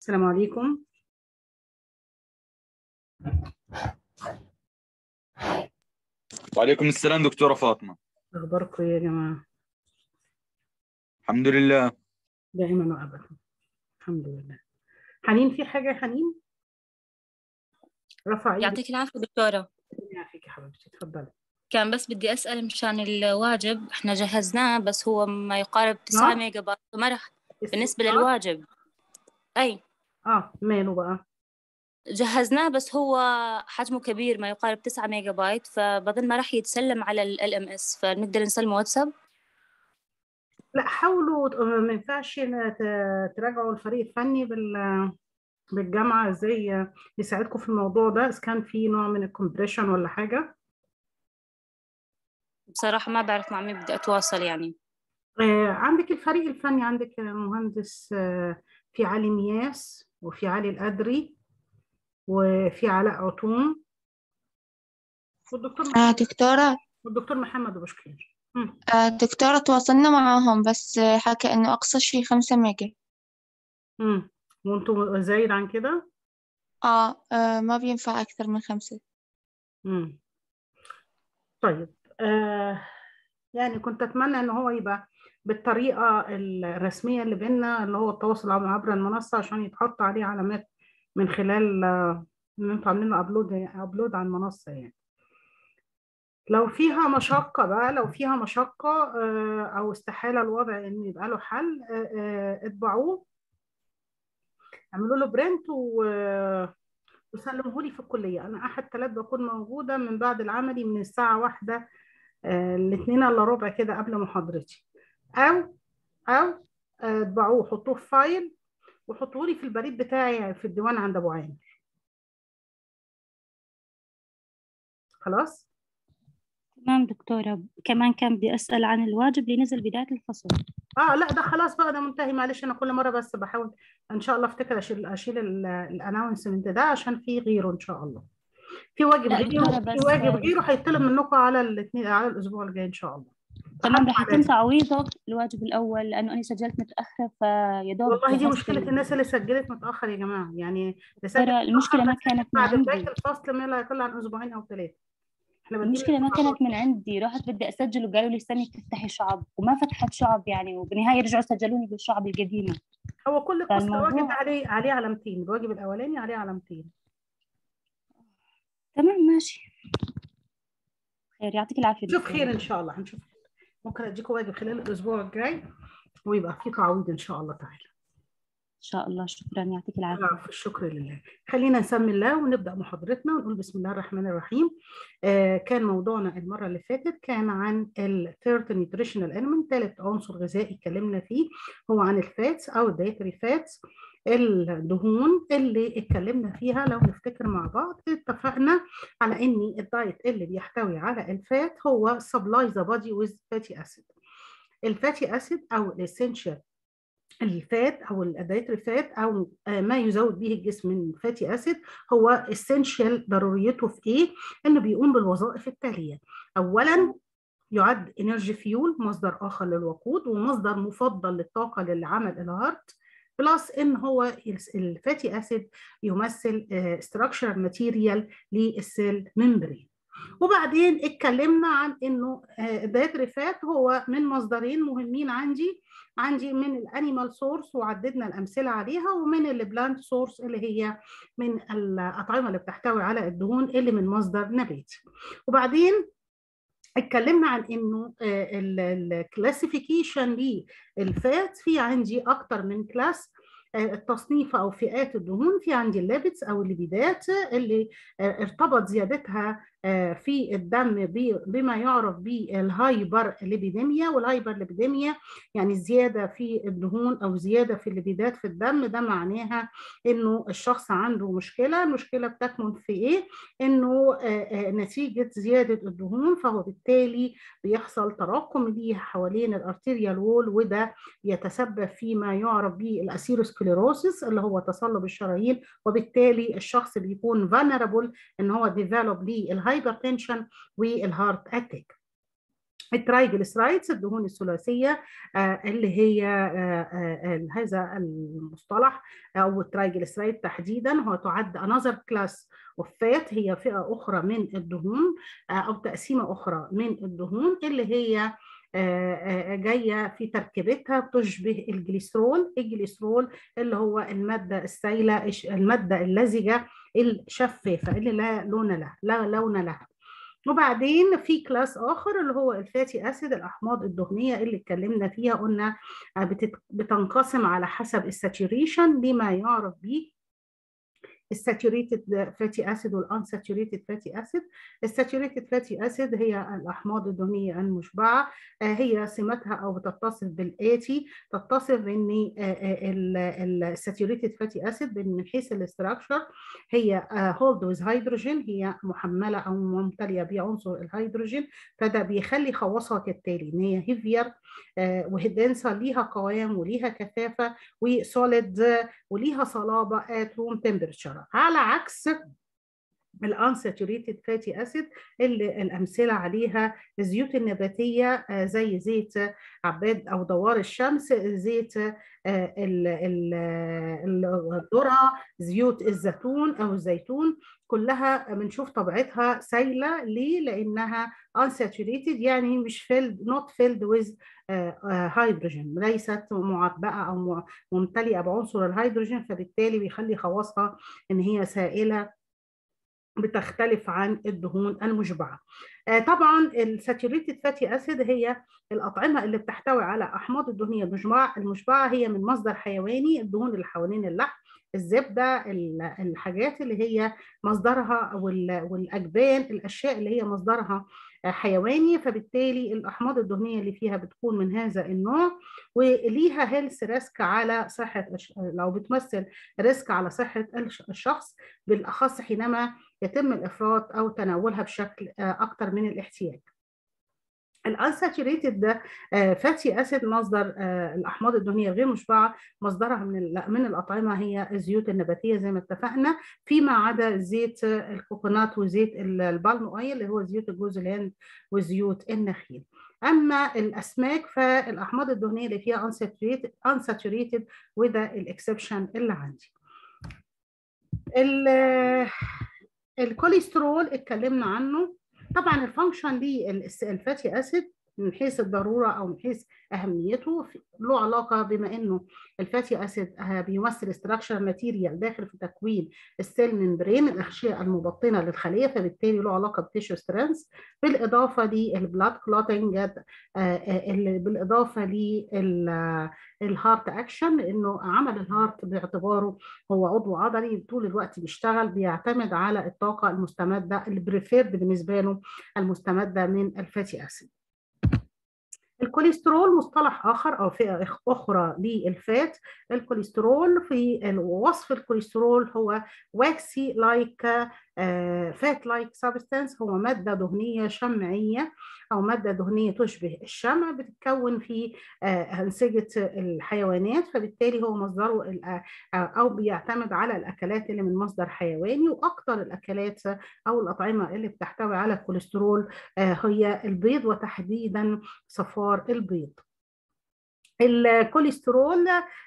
السلام عليكم وعليكم السلام دكتورة فاطمة اخباركم إيه يا جماعه الحمد لله دائما وابدا الحمد لله حنين في حاجه يا حنين رفع ايدك يعطيك العافية دكتورة يعافيك يا حبيبتي اتفضلي كان بس بدي أسأل مشان الواجب احنا جهزناه بس هو ما يقارب 9 نعم. ميجا بايت ما راح بالنسبة استفسار؟ للواجب أي اه ماله بقى جهزناه بس هو حجمه كبير ما يقارب 9 ميجا بايت فبظن ما راح يتسلم على ال LMS فنقدر نسلمه واتساب لا حاولوا ت- ما ينفعش ن- ت- تراجعوا الفريق الفني بال بالجامعه ازاي يساعدكم في الموضوع ده اذا كان في نوع من الكومبريشن ولا حاجه بصراحة ما بعرف مع مين بدي أتواصل يعني آه، عندك الفريق الفني عندك المهندس آه، في علي مياس وفي علي القدري وفي علاء عطوم والدكتور آه دكتورة والدكتور محمد أبو شكير مم. آه دكتورة تواصلنا معاهم بس آه، حكى إنه أقصى شي خمسة ميجا مم. وانتوا زايد عن كده آه, آه ما بينفع أكثر من خمسة مم. طيب آه يعني كنت أتمنى إن هو يبقى بالطريقة الرسمية اللي بيننا اللي هو التواصل عب- عبر المنصة عشان يتحط عليه علامات من خلال آه، إن أنتوا عاملين له أبلود أبلود على المنصة يعني لو فيها مشقة بقى لو فيها مشقة آه، أو استحالة الوضع إن يبقى له حل آه، آه، اطبعوه اعملوا له برنت وسلموه لي في الكلية أنا أحد ثلاث بكون موجودة من بعد العملي من الساعة واحدة آه، لاتنين إلا ربع كده قبل محاضرتي أو أو آه، اطبعوه حطوه في فايل وحطوه لي في البريد بتاعي في الديوان عند أبو عامر خلاص تمام دكتورة كمان كان بدي أسأل عن الواجب اللي نزل بداية الفصل اه لا ده خلاص بقى ده منتهي معلش انا كل مره بس بحاول ان شاء الله افتكر اشيل اشيل الاناونسمنت ده عشان في غيره ان شاء الله في واجب لا، غيره دكتورة في بس- واجب غيره هيطلب منكم على الاثنين على الاسبوع الجاي ان شاء الله تمام رح حتى يتم تعويضه الواجب الأول لأنه أنا سجلت متأخر فيا دوب والله دي جهزت مشكله ال- الناس اللي سجلت متاخر يا جماعه يعني اللي سجل ترى المشكلة ما متأخر كانت من بعد بدايه عندي الفصل ما لا يقل عن اسبوعين او ثلاثه احنا بادئين المشكلة ما الأسبوع كانت من عندي رحت بدي أسجل وقالوا لي استني تفتحي شعب وما فتحت شعب يعني وبالنهاية رجعوا سجلوني بالشعب القديمة هو كل قسم فالموضوع- الواجب ده عليه عليه علامتين الواجب الاولاني عليه علامتين تمام ماشي خير يعطيك العافية نشوف دكتورة. خير ان شاء الله هنشوف خير. ممكن اديكم واجب خلال الاسبوع الجاي ويبقى في تعويض ان شاء الله تعالى إن شاء الله شكرا يعطيك العافية العفو الشكر لله خلينا نسمي الله ونبدأ محاضرتنا ونقول بسم الله الرحمن الرحيم آه كان موضوعنا المرة اللي فاتت كان عن ال third nutritional element ثالث عنصر غذائي اتكلمنا فيه هو عن الفاتس أو الدايتري فاتس الدهون اللي اتكلمنا فيها لو نفتكر مع بعض اتفقنا على ان الدايت اللي بيحتوي على الفات هو supply the body with fatty acid الفاتي اسيد او الاسينشال الفات او الدايتري فات او آه، ما يزود به الجسم من فاتي اسيد هو اسينشال ضروريته في ايه؟ انه بيقوم بالوظائف التاليه اولا يعد انرجي فيول مصدر اخر للوقود ومصدر مفضل للطاقه للعمل الهارت بلس ان هو الفاتي اسيد يمثل ستراكشر ماتيريال للسيل ممبرين وبعدين اتكلمنا عن انه الدايتري فات هو من مصدرين مهمين عندي عندي من الانيمال سورس وعددنا الامثله عليها ومن البلانت سورس اللي هي من الاطعمه اللي بتحتوي على الدهون اللي من مصدر نباتي وبعدين اتكلمنا عن انه الكلاسيفيكيشن للفات في عندي اكتر من كلاس التصنيف او فئات الدهون في عندي الليبيدز او الليبيدات اللي ارتبط زيادتها في الدم بما يعرف بالهايبر ليبيديميا والهايبر ليبيديميا يعني زياده في الدهون او زياده في الليبيدات في الدم ده معناها انه الشخص عنده مشكله المشكله بتكمن في ايه انه نتيجه زياده الدهون فهو بالتالي بيحصل تراكم ليها حوالين الارتيريال وول وده يتسبب في ما يعرف بالاسيروسكليروسيس اللي هو تصلب الشرايين وبالتالي الشخص بيكون vulnerable ان هو ديفلوب للهايبرتنشن والهارت اتاك الترايجليسرايدز الدهون الثلاثيه آه، اللي هي آه، آه، هذا المصطلح او الترايجليسرايد تحديدا هو تعد another class of fat هي فئه اخرى من الدهون او تقسيمه اخرى من الدهون اللي هي جايه في تركيبتها بتشبه الجليسرول الجليسرول اللي هو الماده السائله الماده اللزجه الشفافه اللي لا لون لها لا لون لها وبعدين في كلاس اخر اللي هو الفاتي اسيد الاحماض الدهنيه اللي اتكلمنا فيها قلنا بتنقسم على حسب الساتوريشن لما يعرف به الساتوريتد فاتي اسيد والانساتوريتد فاتي اسيد الساتوريتد فاتي اسيد هي الاحماض الدهنيه المشبعه هي سمتها او بتتصف بالاتي تتصف بان الساتوريتد فاتي اسيد من حيث الاستراكشر هي هولد ويز هيدروجين هي محمله او ممتلئه بعنصر الهيدروجين فده بيخلي خواصها كالتالي ان هي هيفير وهدنسه ليها قوام وليها كثافه وسوليد وليها صلابه ات روم تمبرتشر على عكس الانساتوريتد فاتي اسيد اللي الامثله عليها الزيوت النباتيه زي زيت عباد او دوار الشمس زيت الذره زيوت الزيتون او الزيتون كلها بنشوف طبيعتها سايله ليه لانها unsaturated يعني مش filled not filled with هيدروجين ليست معبأة أو ممتلئة بعنصر الهيدروجين فبالتالي بيخلي خواصها إن هي سائلة بتختلف عن الدهون المشبعه. طبعا الساتوريتد فاتي اسيد هي الاطعمه اللي بتحتوي على احماض الدهنيه المشبعه المشبعه هي من مصدر حيواني الدهون اللي حوالين اللحم الزبده الحاجات اللي هي مصدرها والاجبان الاشياء اللي هي مصدرها حيواني فبالتالي الاحماض الدهنيه اللي فيها بتكون من هذا النوع وليها هيلث ريسك على صحه لو بتمثل ريسك على صحه الشخص بالاخص حينما يتم الافراط او تناولها بشكل اكثر من الاحتياج. الانساتوريتد فاتي اسيد مصدر الاحماض الدهنيه الغير مشبعه مصدرها من من الاطعمه هي الزيوت النباتيه زي ما اتفقنا فيما عدا زيت الكوكونات وزيت البالم اويل اللي هو زيوت الجوز الهند وزيوت النخيل اما الاسماك فالاحماض الدهنيه اللي فيها unsaturated وده الاكسبشن اللي عندي الكوليسترول اتكلمنا عنه طبعا الفانكشن للفاتي اسيد من حيث الضروره او من حيث اهميته له علاقه بما انه الفاتي اسيد بيمثل استراكشر ماتيريال داخل في تكوين السيل ممبرين الاغشيه المبطنه للخليه فبالتالي له علاقه بتيشو سترينث بالاضافه للبلاد كلوتنج بالاضافه للهارت اكشن لانه عمل الهارت باعتباره هو عضو عضلي طول الوقت بيشتغل بيعتمد على الطاقه المستمده اللي بريفيرد بالنسبه له المستمده من الفاتي اسيد الكوليسترول مصطلح اخر او فئه اخرى للفات الكوليسترول في وصف الكوليسترول هو واكسي لايك فات لايك سبستانس هو ماده دهنيه شمعيه او ماده دهنيه تشبه الشمع بتتكون في انسجه الحيوانات فبالتالي هو مصدره او بيعتمد على الاكلات اللي من مصدر حيواني واكثر الاكلات او الاطعمه اللي بتحتوي على الكوليسترول هي البيض وتحديدا صفار البيض الكوليسترول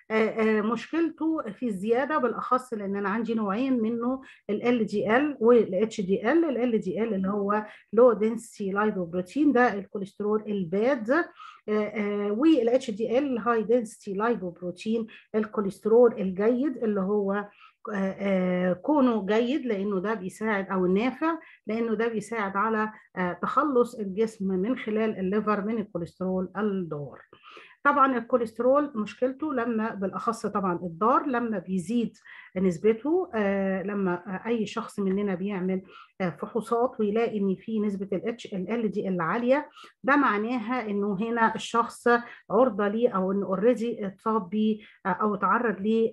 مشكلته في الزياده بالاخص لان انا عندي نوعين منه ال دي ال والاتش دي ال ال دي ال اللي هو لو دنسيتي لايبوبروتين ده الكوليسترول الباد والاتش دي ال هاي دنسيتي لايبوبروتين الكوليسترول الجيد اللي هو كونه جيد لانه ده بيساعد او النافع لانه ده بيساعد على تخلص الجسم من خلال الليفر من الكوليسترول الضار طبعا الكوليسترول مشكلته لما بالاخص طبعا الضار لما بيزيد نسبته آه لما اي شخص مننا بيعمل آه فحوصات ويلاقي ان في نسبه الاتش ال دي ال عاليه ده معناها انه هنا الشخص عرضه ليه او انه اوريدي اتصاب ب او تعرض ل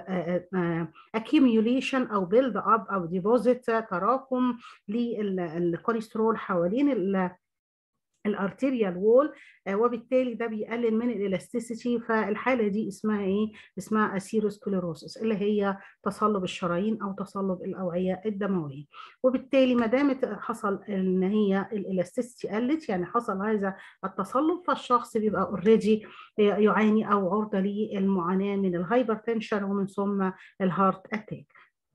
accumulation او بيلد اب او ديبوزيت تراكم للكوليسترول حوالين الارتيريال وول وبالتالي ده بيقلل من الالاستيسيتي فالحاله دي اسمها ايه اسمها اسيروسكليروسس اللي هي تصلب الشرايين او تصلب الاوعيه الدمويه وبالتالي ما دامت حصل ان هي الالاستيسيتي قلت يعني حصل هذا التصلب فالشخص بيبقى اوريدي يعاني او عرضه للمعاناه من الهايبرتنشن ومن ثم الهارت اتاك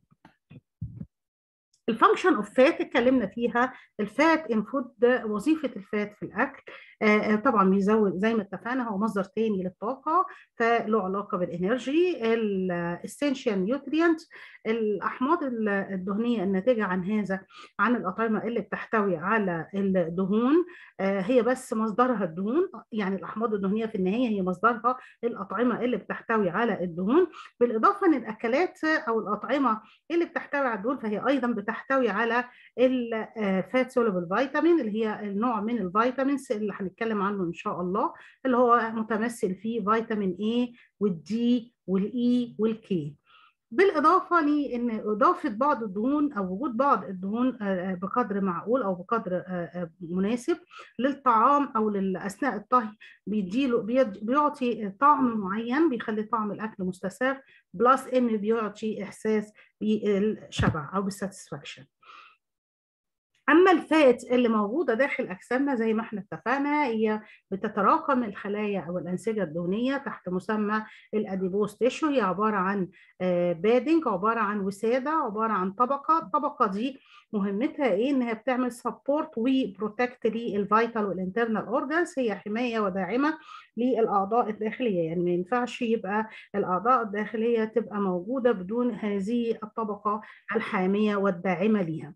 الفانكشن اوف فات اتكلمنا فيها الفات ان فود وظيفه الفات في الاكل آه طبعا بيزود زي ما اتفقنا هو مصدر تاني للطاقه فله علاقه بالانرجي الاسينشال نيوتريانت الاحماض الدهنيه الناتجه عن هذا عن الاطعمه اللي بتحتوي على الدهون آه هي بس مصدرها الدهون يعني الاحماض الدهنيه في النهايه هي مصدرها الأطعمة اللي بتحتوي على الدهون بالإضافة أن الأكلات أو الأطعمة اللي بتحتوي على الدهون فهي أيضا بتحتوي على الفات سولوبل فيتامين اللي هي النوع من الفيتامينز اللي هنتكلم عنه إن شاء الله اللي هو متمثل في فيتامين A والدي والإي والكي بالإضافة لأن إضافة بعض الدهون أو وجود بعض الدهون بقدر معقول أو بقدر مناسب للطعام أو أثناء الطهي بيديله بيعطي طعم معين بيخلي طعم الأكل مستساغ بلس إن بيعطي إحساس بالشبع أو بالساتسفاكشن اما الفات اللي موجوده داخل اجسامنا زي ما احنا اتفقنا هي بتتراكم الخلايا او الانسجه الدهنيه تحت مسمى الاديبوز تيشو هي عباره عن بادنج عباره عن وساده عباره عن طبقه الطبقه دي مهمتها ايه انها بتعمل سبورت وبروتكت للفيتال والانترنال اورجانز هي حمايه وداعمه للاعضاء الداخليه يعني ما ينفعش يبقى الاعضاء الداخليه تبقى موجوده بدون هذه الطبقه الحاميه والداعمه ليها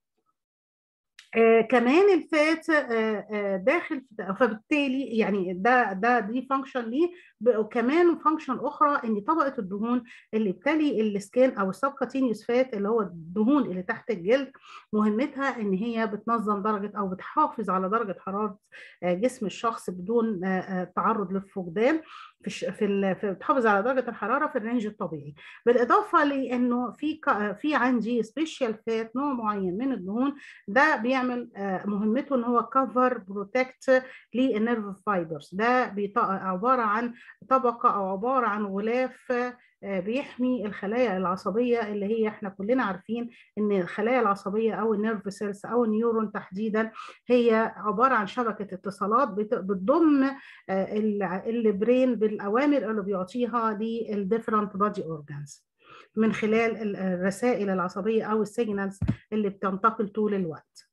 آه كمان الفات آه آه داخل فبالتالي يعني ده ده دي فانكشن ليه وكمان فانكشن اخرى ان طبقه الدهون اللي بتلي السكين او السبكاتينيوس فات اللي هو الدهون اللي تحت الجلد مهمتها ان هي بتنظم درجه او بتحافظ على درجه حراره جسم الشخص بدون تعرض للفقدان في في بتحافظ على درجه الحراره في الرينج الطبيعي بالاضافه لانه في في عندي سبيشال فات نوع معين من الدهون ده بيعمل مهمته ان هو كفر بروتكت للنيرف فايبرز ده عباره عن طبقه او عباره عن غلاف بيحمي الخلايا العصبيه اللي هي احنا كلنا عارفين ان الخلايا العصبيه او النيرف سيلز او النيورون تحديدا هي عباره عن شبكه اتصالات بتضم البرين بالاوامر اللي بيعطيها للديفرنت بادي اورجانز من خلال الرسائل العصبيه او السيجنالز اللي بتنتقل طول الوقت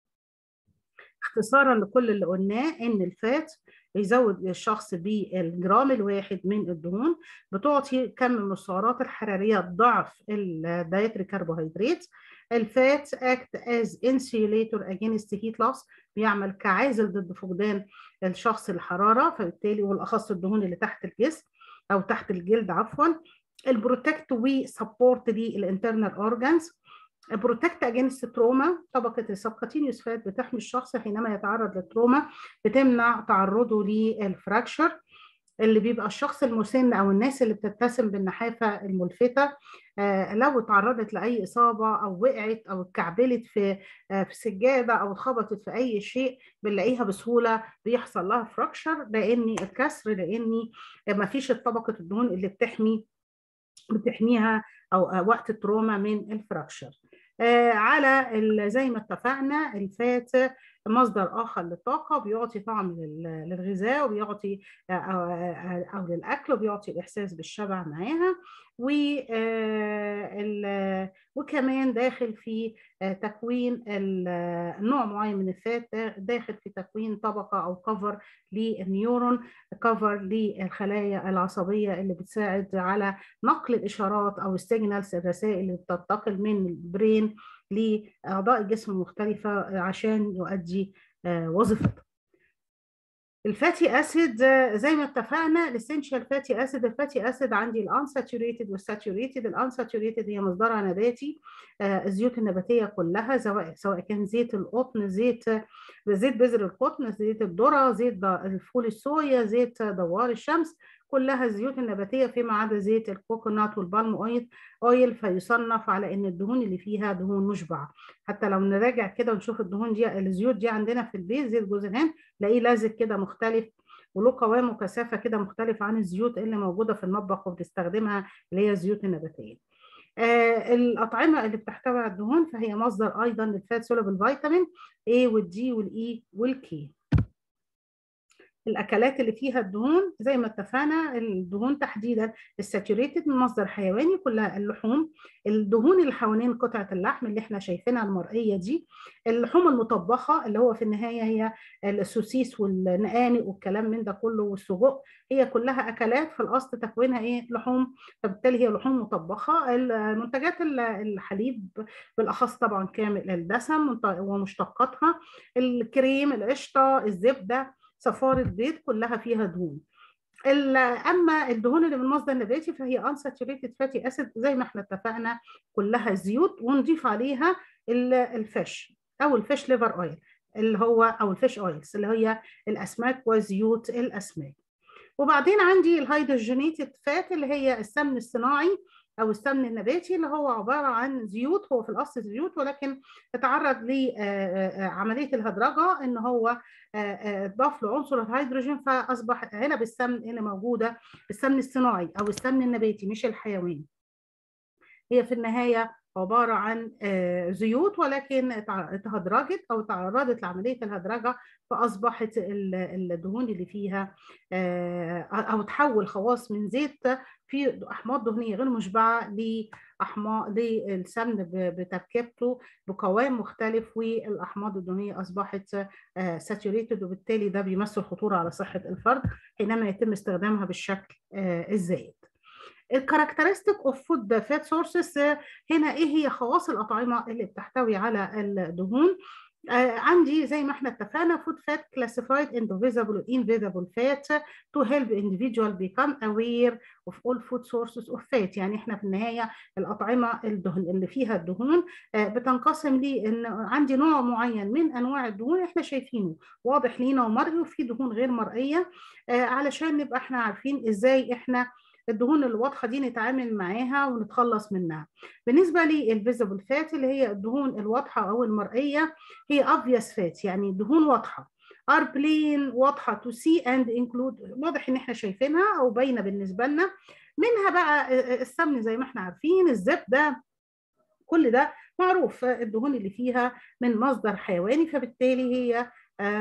اختصارا لكل اللي قلناه ان الفات بيزود الشخص بالجرام الواحد من الدهون بتعطي كم من السعرات الحراريه ضعف الدايتري كربوهيدرات الفات اكت از انسيوليتور اجينست هيت لوس بيعمل كعازل ضد فقدان الشخص الحراره فبالتالي والاخص الدهون اللي تحت الجسم او تحت الجلد عفوا البروتكت وسبورت للانترنال اورجانز بروتكت اجينست تروما طبقه السبكاتينيوس فات بتحمي الشخص حينما يتعرض للتروما بتمنع تعرضه للفراكشر اللي بيبقى الشخص المسن او الناس اللي بتتسم بالنحافه الملفته آه لو اتعرضت لاي اصابه او وقعت او اتكعبلت في آه في سجاده او اتخبطت في اي شيء بنلاقيها بسهوله بيحصل لها فراكشر لاني الكسر لاني ما فيش طبقه الدهون اللي بتحمي بتحميها او وقت التروما من الفراكشر آه على زي ما اتفقنا الفات مصدر اخر للطاقه بيعطي طعم للغذاء وبيعطي او للاكل وبيعطي الاحساس بالشبع معاها وكمان داخل في تكوين نوع معين من الفات داخل في تكوين طبقه او كفر للنيورون كفر للخلايا العصبيه اللي بتساعد على نقل الاشارات او السيجنالز الرسائل اللي بتنتقل من البرين لاعضاء الجسم المختلفه عشان يؤدي وظيفتها الفاتي اسيد زي ما اتفقنا الاسينشال فاتي اسيد الفاتي اسيد عندي الانساتوريتد والساتوريتد الانساتوريتد هي مصدرها نباتي الزيوت النباتيه كلها سواء سواء كان زيت القطن زيت زيت بذر القطن زيت الذره زيت الفول الصويا زيت دوار الشمس كلها الزيوت النباتيه فيما عدا زيت الكوكونات والبالم اويل اويل فيصنف على ان الدهون اللي فيها دهون مشبعه حتى لو نراجع كده ونشوف الدهون دي الزيوت دي عندنا في البيت زيت جوز الهند تلاقيه لازق كده مختلف وله قوام وكثافه كده مختلف عن الزيوت اللي موجوده في المطبخ وبنستخدمها اللي هي الزيوت النباتيه. آه الاطعمه اللي بتحتوي على الدهون فهي مصدر ايضا للفات سولوبل فيتامين A والدي والاي والكي. الاكلات اللي فيها الدهون زي ما اتفقنا الدهون تحديدا الساتوريتد من مصدر حيواني كلها اللحوم الدهون اللي حوالين قطعه اللحم اللي احنا شايفينها المرئيه دي اللحوم المطبخه اللي هو في النهايه هي السوسيس والنقانق والكلام من ده كله والسجق هي كلها اكلات في الاصل تكوينها ايه لحوم فبالتالي هي لحوم مطبخه المنتجات الحليب بالاخص طبعا كامل الدسم ومشتقاتها الكريم القشطه الزبده صفار البيض كلها فيها دهون اما الدهون اللي من مصدر نباتي فهي unsaturated fatty acid زي ما احنا اتفقنا كلها زيوت ونضيف عليها الفيش او الفيش ليفر اويل اللي هو او الفيش اويلز اللي هي الاسماك وزيوت الاسماك وبعدين عندي الهيدروجينيتد فات اللي هي السمن الصناعي او السمن النباتي اللي هو عباره عن زيوت هو في الاصل زيوت ولكن اتعرض لعمليه الهدرجه ان هو ضاف له عنصر الهيدروجين فاصبح علب السمن اللي موجوده السمن الصناعي او السمن النباتي مش الحيواني هي في النهايه عباره عن زيوت ولكن اتهدرجت او تعرضت لعمليه الهدرجه فاصبحت الدهون اللي فيها او تحول خواص من زيت في احماض دهنيه غير مشبعه لاحماض للسمن بتركيبته بقوام مختلف والاحماض الدهنيه اصبحت ساتوريتد وبالتالي ده بيمثل خطوره على صحه الفرد حينما يتم استخدامها بالشكل الزائد. الكاركترستيك اوف فود فات سورسز هنا ايه هي خواص الاطعمه اللي بتحتوي على الدهون آه عندي زي ما احنا اتفقنا food fat classified into visible and invisible fat to help individual become aware of all food sources of fat يعني احنا في النهايه الاطعمه الدهن اللي فيها الدهون آه بتنقسم لي ان عندي نوع معين من انواع الدهون احنا شايفينه واضح لينا ومرئي وفي دهون غير مرئيه آه علشان نبقى احنا عارفين ازاي احنا الدهون الواضحه دي نتعامل معاها ونتخلص منها بالنسبه للفيزبل فات اللي هي الدهون الواضحه او المرئيه هي obvious فات يعني دهون واضحه are plain واضحه to see and include واضح ان احنا شايفينها او باينه بالنسبه لنا منها بقى السمن زي ما احنا عارفين الزبده كل ده معروف الدهون اللي فيها من مصدر حيواني فبالتالي هي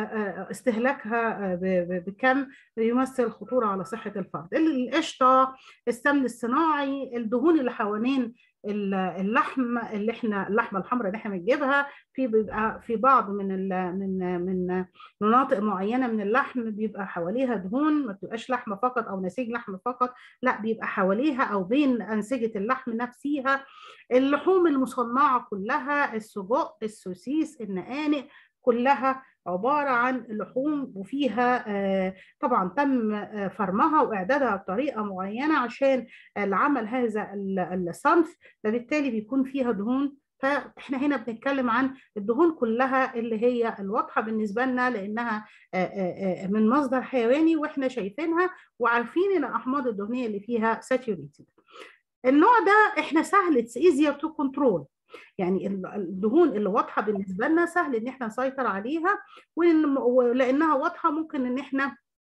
استهلاكها بكم يمثل خطورة على صحة الفرد القشطة السمن الصناعي الدهون اللي حوالين اللحم اللي احنا اللحمه الحمراء اللي احنا بنجيبها في بيبقى في بعض من من من مناطق معينه من اللحم بيبقى حواليها دهون ما بتبقاش لحمه فقط او نسيج لحم فقط لا بيبقى حواليها او بين انسجه اللحم نفسها اللحوم المصنعه كلها السجق السوسيس النقانق كلها عبارة عن لحوم وفيها طبعا تم فرمها وإعدادها بطريقة معينة عشان العمل هذا الصنف فبالتالي بيكون فيها دهون فاحنا هنا بنتكلم عن الدهون كلها اللي هي الواضحه بالنسبه لنا لانها من مصدر حيواني واحنا شايفينها وعارفين ان الاحماض الدهنيه اللي فيها ساتوريتد. النوع ده احنا سهل اتس ايزير تو كنترول يعني الدهون اللي واضحه بالنسبه لنا سهل ان احنا نسيطر عليها ولانها واضحه ممكن ان احنا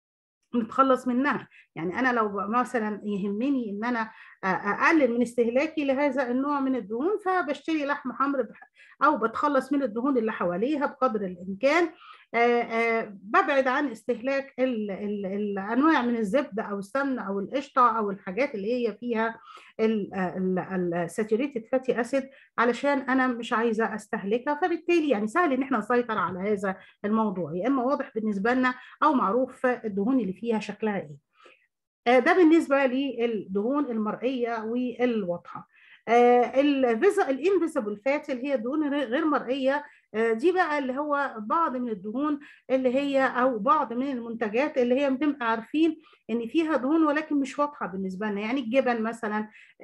نتخلص منها يعني انا لو مثلا يهمني ان انا اقلل من استهلاكي لهذا النوع من الدهون فبشتري لحم حمر او بتخلص من الدهون اللي حواليها بقدر الامكان آآ آآ ببعد عن استهلاك ال ال الانواع من الزبده او السمن او القشطه او الحاجات اللي هي فيها الساتوريتد فاتي اسيد علشان انا مش عايزه استهلكها فبالتالي يعني سهل ان احنا نسيطر على هذا الموضوع يا اما واضح بالنسبه لنا او معروف الدهون اللي فيها شكلها ايه ده بالنسبه للدهون المرئيه والواضحه الانفيزبل فات اللي هي الدهون غير مرئيه دي بقى اللي هو بعض من الدهون اللي هي او بعض من المنتجات اللي هي بنبقى عارفين ان فيها دهون ولكن مش واضحه بالنسبه لنا يعني الجبن مثلا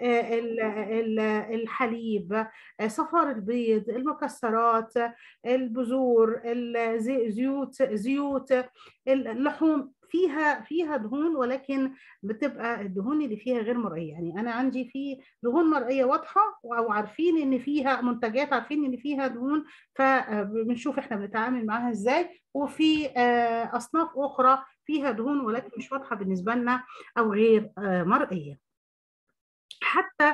الحليب صفار البيض المكسرات البذور الزيوت زيوت اللحوم فيها فيها دهون ولكن بتبقى الدهون اللي فيها غير مرئيه يعني انا عندي في دهون مرئيه واضحه او عارفين ان فيها منتجات عارفين ان فيها دهون فبنشوف احنا بنتعامل معاها ازاي وفي اصناف اخرى فيها دهون ولكن مش واضحه بالنسبه لنا او غير مرئيه حتى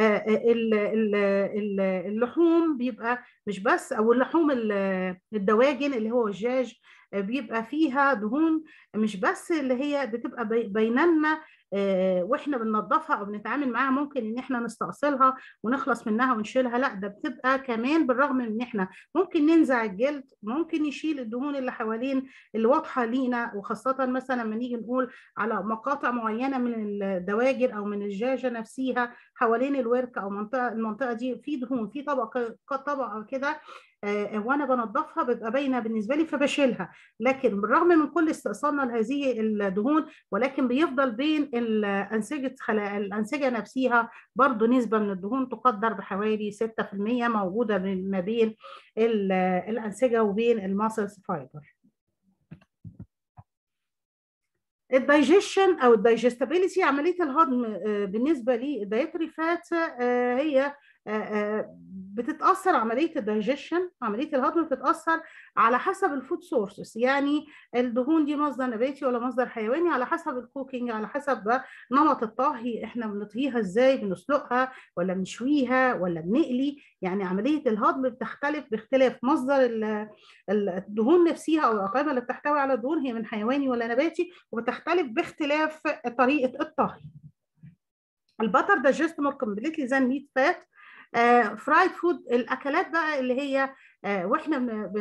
اللحوم بيبقى مش بس او اللحوم الدواجن اللي هو الدجاج بيبقى فيها دهون مش بس اللي هي بتبقى بيننا واحنا بننظفها او بنتعامل معاها ممكن ان احنا نستأصلها ونخلص منها ونشيلها لا ده بتبقى كمان بالرغم من ان احنا ممكن ننزع الجلد ممكن نشيل الدهون اللي حوالين اللي واضحه لينا وخاصه مثلا لما نيجي نقول على مقاطع معينه من الدواجن او من الدجاجه نفسها حوالين الورك او منطقه المنطقه دي في دهون في طبقه طبقه كده وانا بنظفها بتبقى باينه بالنسبه لي فبشيلها لكن بالرغم من كل استئصالنا لهذه الدهون ولكن بيفضل بين الانسجه خلايا الانسجه نفسها برضو نسبه من الدهون تقدر بحوالي 6% موجوده ما بين الانسجه وبين الماسلز فايبر الدايجيشن او الدايجستابيليتي عمليه الهضم بالنسبه للدايتري فات هي بتتاثر عمليه الدايجيشن عمليه الهضم بتتاثر على حسب الفود سورسز يعني الدهون دي مصدر نباتي ولا مصدر حيواني على حسب الكوكينج على حسب نمط الطهي احنا بنطهيها ازاي بنسلقها ولا بنشويها ولا بنقلي يعني عمليه الهضم بتختلف باختلاف مصدر الدهون نفسها او الاطعمه اللي بتحتوي على الدهون هي من حيواني ولا نباتي وبتختلف باختلاف طريقه الطهي البتر دايجست مور كومبليتلي ذان ميت فات فرايد فود الاكلات بقى اللي هي آه واحنا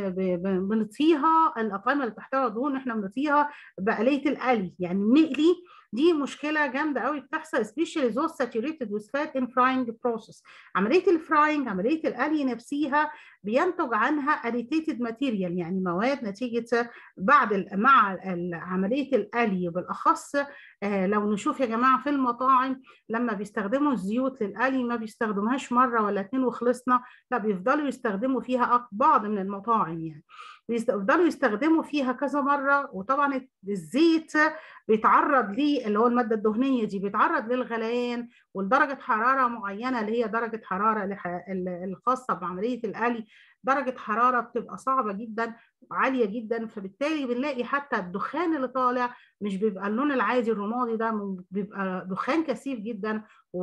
بنطهيها الاطعمه اللي بتحتوي على دهون احنا بنطهيها بآليه القلي يعني بنقلي دي مشكله جامده قوي بتحصل especially those saturated with fat in frying process عمليه الفراينج عمليه القلي نفسها بينتج عنها irritated material يعني مواد نتيجه بعد مع عمليه القلي بالاخص آه لو نشوف يا جماعه في المطاعم لما بيستخدموا الزيوت للقلي ما بيستخدموهاش مره ولا اتنين وخلصنا لا بيفضلوا يستخدموا فيها بعض من المطاعم يعني بيفضلوا يستخدموا فيها كذا مره وطبعا الزيت بيتعرض ليه اللي هو الماده الدهنيه دي بيتعرض للغليان ولدرجه حراره معينه اللي هي درجه حراره الخاصه بعمليه القلي درجه حراره بتبقى صعبه جدا عاليه جدا فبالتالي بنلاقي حتى الدخان اللي طالع مش بيبقى اللون العادي الرمادي ده بيبقى دخان كثيف جدا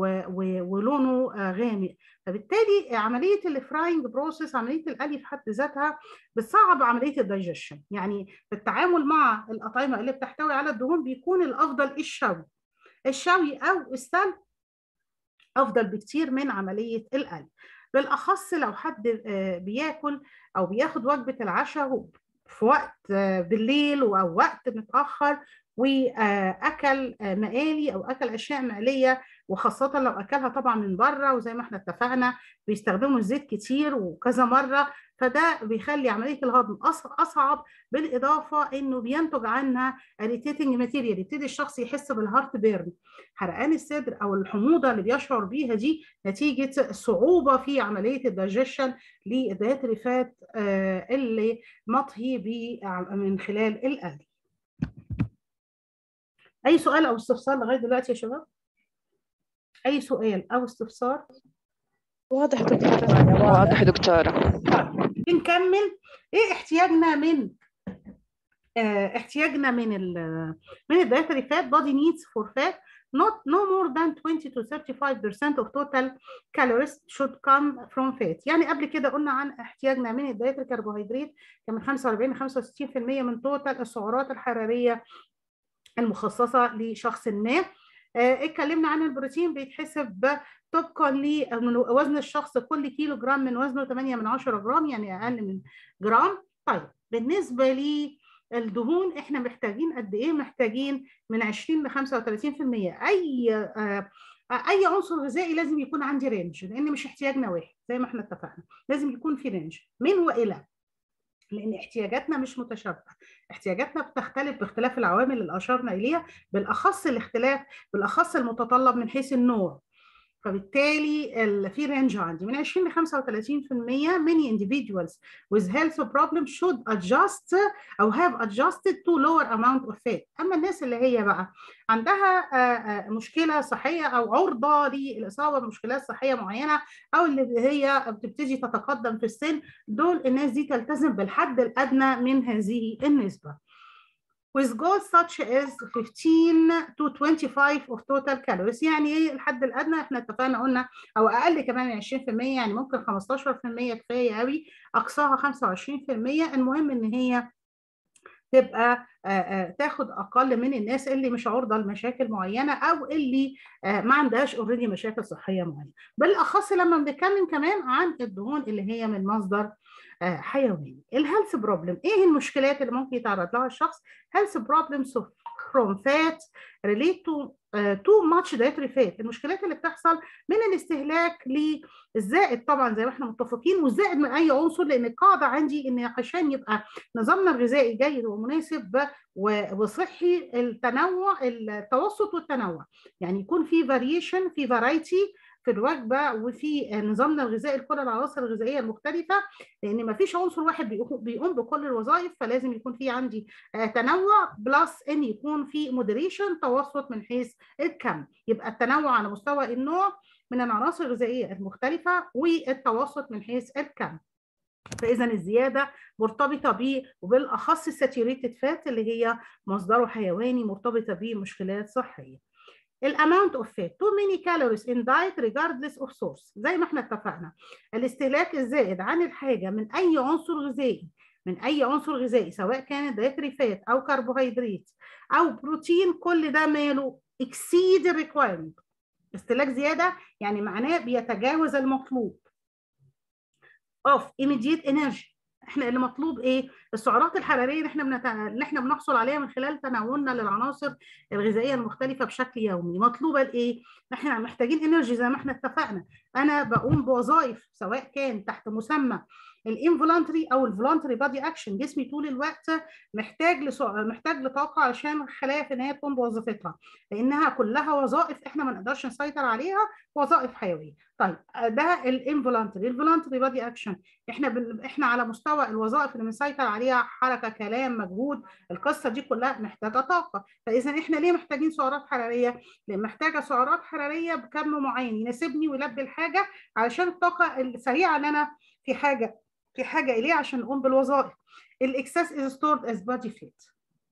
ولونه غامق فبالتالي عمليه الفراينج بروسيس عمليه القلي في حد ذاتها بتصعب عمليه الدايجيشن يعني في التعامل مع الاطعمه اللي بتحتوي على الدهون بيكون الافضل الشوي الشوي او السلق افضل بكتير من عمليه القلي بالاخص لو حد بياكل او بياخد وجبه العشاء في وقت بالليل او وقت متاخر واكل مقالي او اكل اشياء مقليه وخاصه لو اكلها طبعا من بره وزي ما احنا اتفقنا بيستخدموا الزيت كتير وكذا مره فده بيخلي عمليه الهضم اصعب بالاضافه انه بينتج عنها اريتيتنج ماتيريال يبتدي الشخص يحس بالهارت بيرن حرقان الصدر او الحموضه اللي بيشعر بيها دي نتيجه صعوبه في عمليه الدايجيشن للدايتري فات اللي مطهي من خلال القلي اي سؤال او استفسار لغايه دلوقتي يا شباب اي سؤال او استفسار واضح دكتورة واضح دكتورة بنكمل ايه احتياجنا من اه احتياجنا من ال من الدايتري فات body needs for fat not no more than 20 to 35% of total calories should come from fat يعني قبل كده قلنا عن احتياجنا من الدايتري كربوهيدرات كان من 45 ل 65% من توتال السعرات الحراريه المخصصه لشخص ما اتكلمنا عن البروتين بيتحسب طبقا لوزن الشخص كل كيلو جرام من وزنه 8 من 10 جرام يعني اقل من جرام طيب بالنسبه للدهون احنا محتاجين قد ايه محتاجين من 20 ل 35% اي آه اي عنصر غذائي لازم يكون عندي رينج لان مش احتياجنا واحد زي ما احنا اتفقنا لازم يكون في رينج من والى لان احتياجاتنا مش متشابهه احتياجاتنا بتختلف باختلاف العوامل اللي اشرنا اليها بالاخص الاختلاف بالاخص المتطلب من حيث النوع فبالتالي ال- في رينج عندي من 20 ل 35% many individuals with health problem should adjust او have adjusted to lower amount of fat اما الناس اللي هي بقى عندها آه، آه، مشكله صحيه او عرضه للاصابه بمشكلات صحيه معينه او اللي هي بتبتدي تتقدم في السن دول الناس دي تلتزم بالحد الادنى من هذه النسبه with goals such as 15 to 25 of total calories يعني ايه الحد الادنى احنا اتفقنا قلنا او اقل كمان من 20% يعني ممكن 15% كفايه قوي اقصاها 25% المهم ان هي تبقى آه، آه، تاخد اقل من الناس اللي مش عرضه لمشاكل معينه او اللي آه، ما عندهاش اوريدي مشاكل صحيه معينه بالاخص لما بنتكلم كمان عن الدهون اللي هي من مصدر آه، حيواني الهيلث بروبلم ايه المشكلات اللي ممكن يتعرض لها الشخص health problems from fat relate to uh, too much dietary fat المشكلات اللي بتحصل من الاستهلاك للزائد طبعا زي ما احنا متفقين والزائد من اي عنصر لان القاعده عندي ان عشان يبقى نظامنا الغذائي جيد ومناسب و- وصحي التنوع التوسط والتنوع يعني يكون في فاريشن في فرايتي في الوجبه وفي نظامنا الغذائي لكل العناصر الغذائيه المختلفه لان ما فيش عنصر واحد بيقوم بيقوم بكل الوظائف فلازم يكون في عندي آه، تنوع بلس ان يكون في مودريشن توسط من حيث الكم يبقى التنوع على مستوى النوع من العناصر الغذائيه المختلفه والتوسط من حيث الكم فاذا الزياده مرتبطه ب وبالاخص الساتوريتد فات اللي هي مصدره حيواني مرتبطه بمشكلات صحيه الاماونت اوف فات too many calories in diet regardless of source زي ما احنا اتفقنا الاستهلاك الزائد عن الحاجه من اي عنصر غذائي من اي عنصر غذائي سواء كانت دايتري فات او كربوهيدرات او بروتين كل ده ماله exceed the requirement استهلاك زياده يعني معناه بيتجاوز المطلوب of immediate energy احنا اللي مطلوب ايه السعرات الحراريه اللي احنا بنت... اللي احنا بنحصل عليها من خلال تناولنا للعناصر الغذائيه المختلفه بشكل يومي مطلوبه لايه احنا محتاجين انرجي زي ما احنا اتفقنا انا بقوم بوظائف سواء كان تحت مسمى الانفولانتري او الفولانتري بادي اكشن جسمي طول الوقت محتاج لسع... محتاج لطاقه عشان الخلايا في النهايه تقوم بوظيفتها لانها كلها وظائف احنا ما نقدرش نسيطر عليها وظائف حيويه طيب ده الانفولانتري الفولانتري بادي اكشن احنا بن... احنا على مستوى الوظائف اللي بنسيطر عليها حركه كلام مجهود القصه دي كلها محتاجه طاقه فاذا احنا ليه محتاجين سعرات حراريه لان محتاجه سعرات حراريه بكم معين يناسبني ويلبي الحاجه علشان الطاقه السريعه اللي انا في حاجه في حاجه اليه عشان اقوم بالوظائف الاكسس از ستورد از بادي فات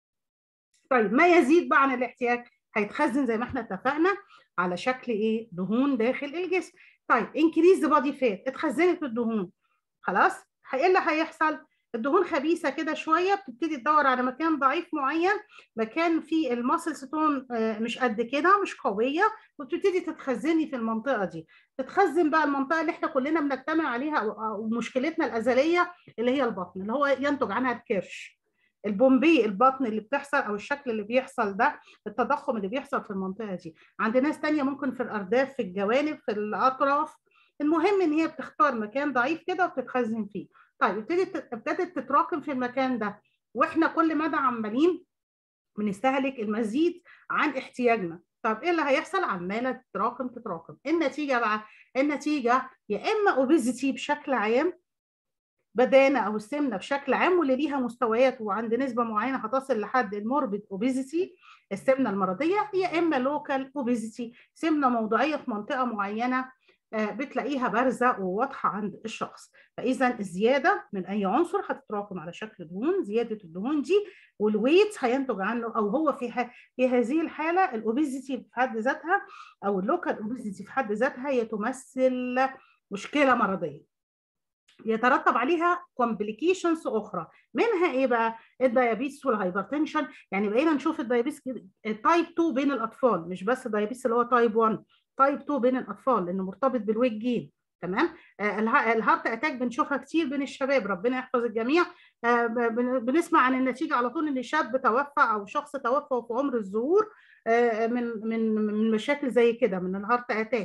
طيب ما يزيد بقى عن الاحتياج هيتخزن زي ما احنا اتفقنا على شكل ايه دهون داخل الجسم طيب انكريز بادي فات اتخزنت الدهون خلاص ايه اللي هيحصل الدهون خبيثه كده شويه بتبتدي تدور على مكان ضعيف معين مكان فيه الماسل ستون مش قد كده مش قويه وتبتدي تتخزني في المنطقه دي تتخزن بقى المنطقه اللي احنا كلنا بنجتمع عليها ومشكلتنا الازليه اللي هي البطن اللي هو ينتج عنها الكرش البومبي البطن اللي بتحصل او الشكل اللي بيحصل ده التضخم اللي بيحصل في المنطقه دي عند ناس تانية ممكن في الارداف في الجوانب في الاطراف المهم ان هي بتختار مكان ضعيف كده وبتتخزن فيه طيب ابتدت ابتدت تتراكم في المكان ده واحنا كل مدى عمالين بنستهلك المزيد عن احتياجنا طب ايه اللي هيحصل عماله تتراكم تتراكم النتيجه بقى النتيجه يا اما اوبيزيتي بشكل عام بدانه او السمنه بشكل عام واللي ليها مستويات وعند نسبه معينه هتصل لحد الموربيد اوبيزيتي السمنه المرضيه يا اما لوكال اوبيزيتي سمنه موضعيه في منطقه معينه بتلاقيها بارزه وواضحه عند الشخص فاذا الزياده من اي عنصر هتتراكم على شكل دهون زياده الدهون دي والويت هينتج عنه او هو في في هذه الحاله الاوبيزيتي في حد ذاتها او اللوكال اوبيزيتي في حد ذاتها هي تمثل مشكله مرضيه يترتب عليها كومبليكيشنز اخرى منها ايه بقى الديابيتس والهايبرتنشن يعني بقينا نشوف الديابيتس تايب 2 بين الاطفال مش بس الديابيتس اللي هو تايب 1 تايب 2 بين الاطفال لانه مرتبط بالويت جين تمام آه الهارت اتاك بنشوفها كتير بين الشباب ربنا يحفظ الجميع آه بنسمع عن النتيجه على طول ان شاب توفى او شخص توفى في عمر الظهور آه من من من مشاكل زي كده من الهارت اتاك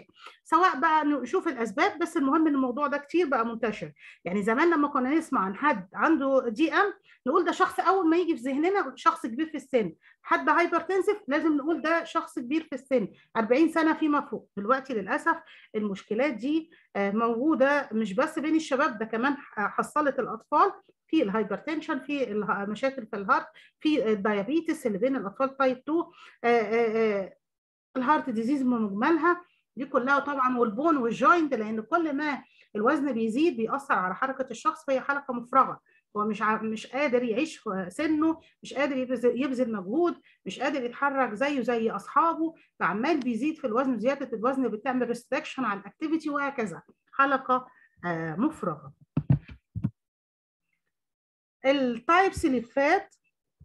سواء بقى نشوف الاسباب بس المهم ان الموضوع ده كتير بقى منتشر يعني زمان لما كنا نسمع عن حد عنده دي ام نقول ده شخص اول ما يجي في ذهننا شخص كبير في السن حد هايبرتنسف لازم نقول ده شخص كبير في السن 40 سنه فيما فوق دلوقتي للاسف المشكلات دي موجوده مش بس بين الشباب ده كمان حصلت الاطفال في الهايبرتنشن في مشاكل في الهارت في الديابيتس اللي بين الاطفال تايب 2 الهارت ديزيز بمجملها دي كلها طبعا والبون والجوينت لان كل ما الوزن بيزيد بيأثر على حركه الشخص فهي حركه مفرغه هو مش مش قادر يعيش سنه مش قادر يبذل مجهود مش قادر يتحرك زيه زي اصحابه فعمال بيزيد في الوزن زياده الوزن بتعمل ريستريكشن على الاكتيفيتي وهكذا حلقه مفرغه التايبس اللي فات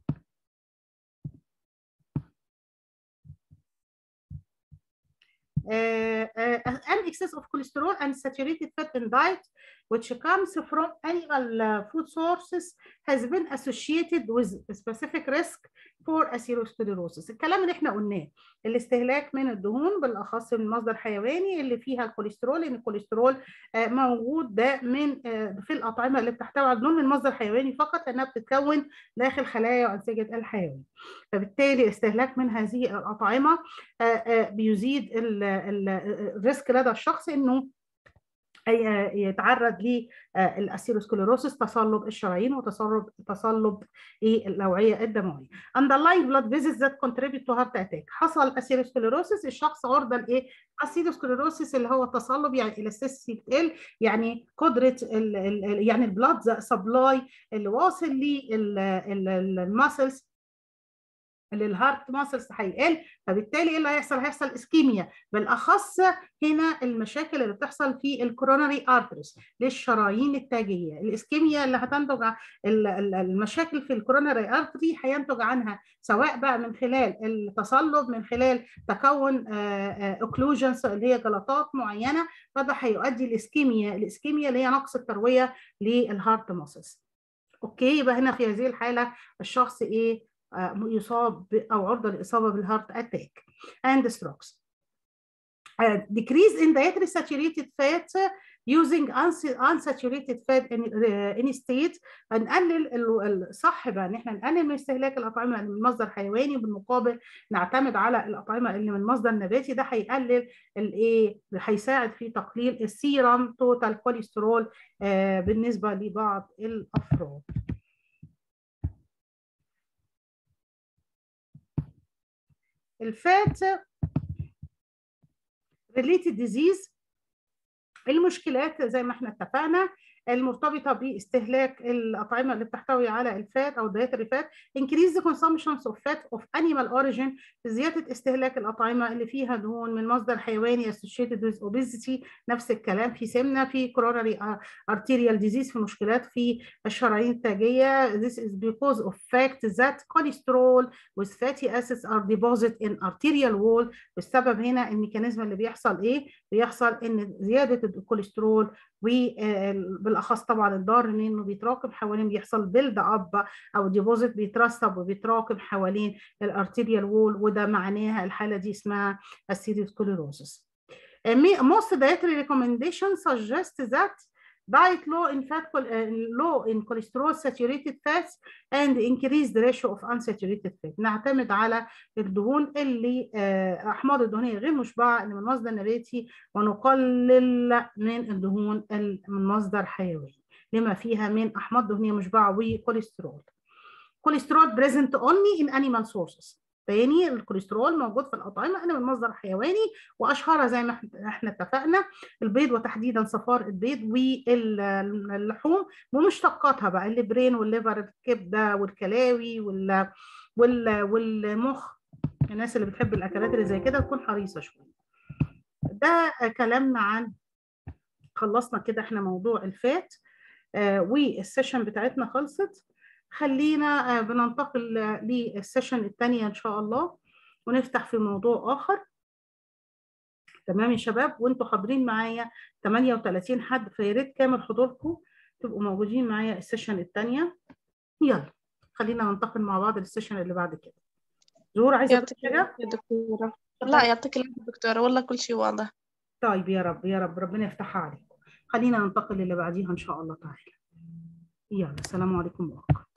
Uh, uh, an excess of cholesterol and saturated fat in diet which comes from animal uh, food sources has been associated with specific risk for atherosclerosis الكلام اللي احنا قلناه الاستهلاك من الدهون بالاخص من مصدر حيواني اللي فيها الكوليسترول لان الكوليسترول موجود ده من في الاطعمه اللي بتحتوي على الدهون من مصدر حيواني فقط لانها بتتكون داخل خلايا وانسجه الحيوان فبالتالي الاستهلاك من هذه الاطعمه بيزيد الريسك لدى الشخص انه يتعرض للاسيروسكليروسيس تصلب الشرايين وتصلب تصلب الاوعيه الدمويه. underlying blood vessels that contribute to heart attack حصل اسيروسكليروسيس الشخص عرضه لايه؟ اسيروسكليروسيس اللي هو التصلب يعني الاستيسي بتقل يعني قدره ال ال يعني البلاد سبلاي اللي واصل للماسلز للهارت ماسلز هيقل فبالتالي ايه اللي هيحصل؟ هيحصل اسكيميا بالاخص هنا المشاكل اللي بتحصل في الكوروناري ارتريز للشرايين التاجيه الاسكيميا اللي هتنتج المشاكل في الكوروناري ارتري هينتج عنها سواء بقى من خلال التصلب من خلال تكون اوكلوجنز اللي هي جلطات معينه فده هيؤدي لاسكيميا الاسكيميا اللي هي نقص الترويه للهارت ماسلز اوكي يبقى هنا في هذه الحاله الشخص ايه يصاب او عرضه للاصابه بالهارت اتاك and strokes. Uh, decrease in dietary saturated fat using unsaturated fat in, uh, in state هنقلل الصح بقى ان احنا نقلل من استهلاك الاطعمه من مصدر حيواني وبالمقابل نعتمد على الاطعمه اللي من مصدر نباتي ده هيقلل الايه هيساعد في تقليل السيرم توتال كوليسترول uh, بالنسبه لبعض الافراد. الفات related disease المشكلات زي ما احنا اتفقنا المرتبطة باستهلاك الأطعمة اللي بتحتوي على الفات أو dietary fat increase the consumption of fat of animal origin زيادة استهلاك الأطعمة اللي فيها دهون من مصدر حيواني associated with obesity نفس الكلام في سمنة في coronary arterial disease في مشكلات في الشرايين التاجية this is because of fact that cholesterol with fatty acids are deposited in arterial wall والسبب هنا الميكانيزم اللي بيحصل إيه؟ بيحصل إن زيادة الكوليسترول وبالاخص طبعا الضار انه بيتراكم حوالين بيحصل بيلد اب او ديبوزيت بيترسب وبيتراكم حوالين الارتيريال وول وده معناها الحاله دي اسمها السيريوسكليروسيس. Most dietary recommendations suggest that diet low in fat low in cholesterol saturated fats and increase the ratio of unsaturated fat نعتمد على الدهون اللي احماض الدهنيه غير مشبعه اللي من مصدر نباتي ونقلل من الدهون من مصدر حيواني لما فيها من احماض دهنيه مشبعه وكوليسترول كوليسترول present only in animal sources تاني الكوليسترول موجود في الأطعمة أنا من مصدر حيواني وأشهرها زي ما احنا اتفقنا البيض وتحديدا صفار البيض واللحوم ومشتقاتها بقى الليبرين والليفر الكبدة والكلاوي وال... وال... والمخ الناس اللي بتحب الأكلات اللي زي كده تكون حريصة شوية ده كلامنا عن خلصنا كده احنا موضوع الفات آه والسيشن بتاعتنا خلصت خلينا بننتقل للسيشن الثانية إن شاء الله ونفتح في موضوع آخر تمام يا شباب وانتوا حاضرين معايا 38 حد فيا ريت كامل حضوركم تبقوا موجودين معايا السيشن الثانية يلا خلينا ننتقل مع بعض للسيشن اللي بعد كده زهور عايزة يعطيك العافية دكتورة لا يعطيك العافية دكتورة والله كل شيء واضح طيب يا رب يا رب ربنا يفتحها عليكم خلينا ننتقل للي بعديها ان شاء الله تعالى يلا السلام عليكم ورحمه